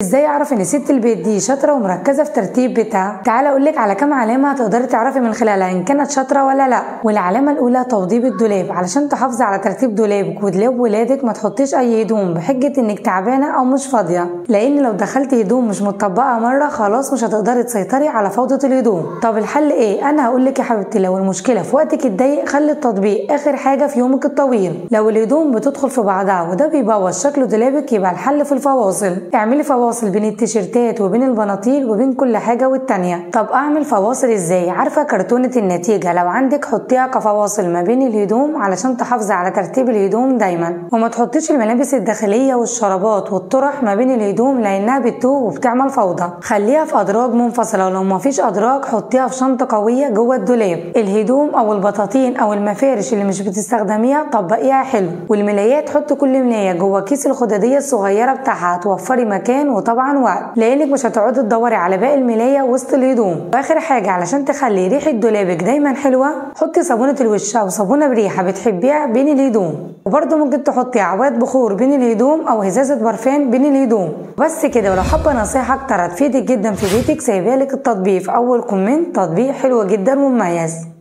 ازاي اعرف ان ست البيت دي شاطره ومركزه في ترتيب بيتها تعالى اقول لك على كام علامه هتقدري تعرفي من خلالها ان كانت شاطره ولا لا والعلامه الاولى توضيب الدولاب علشان تحافظي على ترتيب دولابك ودولاب ولادك ما تحطيش اي هدوم بحجه انك تعبانه او مش فاضيه لان لو دخلتي هدوم مش متطبقه مره خلاص مش هتقدري تسيطري على فوضى الهدوم طب الحل ايه انا هقول لك يا حبيبتي لو المشكله في وقتك الضيق خلي التطبيق اخر حاجه في يومك الطويل لو الهدوم بتدخل في بعضها وده بيبوظ شكل دولابك يبقى الحل في الفواصل اعملي فواصل بين التيشيرتات وبين البناطيل وبين كل حاجه والتانيه طب اعمل فواصل ازاي عارفه كرتونه النتيجه لو عندك حطيها كفواصل ما بين الهدوم علشان تحافظي على ترتيب الهدوم دايما وما تحطيش الملابس الداخليه والشرابات والطرح ما بين الهدوم لانها بتتوه وبتعمل فوضى خليها في ادراج منفصله ولو ما فيش ادراج حطيها في شنطه قويه جوه الدولاب الهدوم او البطاطين او المفارش اللي مش بتستخدميها طبقيها حلو والملايات حط كل ملايه جوه كيس الخداديه الصغيره بتاعها توفري مكان وطبعا وقت لانك مش هتقعدي تدوري على باقي الملايه وسط الهدوم واخر حاجه علشان تخلي ريحه دولابك دايما حلوه حطي صابونه الوش او صابونه بريحه بتحبيها بين الهدوم وبرده ممكن تحطي عواد بخور بين الهدوم او ازازه برفان بين الهدوم بس كده ولو حابه نصيحه اكتر هتفيدك جدا في بيتك سايبالك التطبيق في اول كومنت تطبيق حلو جدا ومميز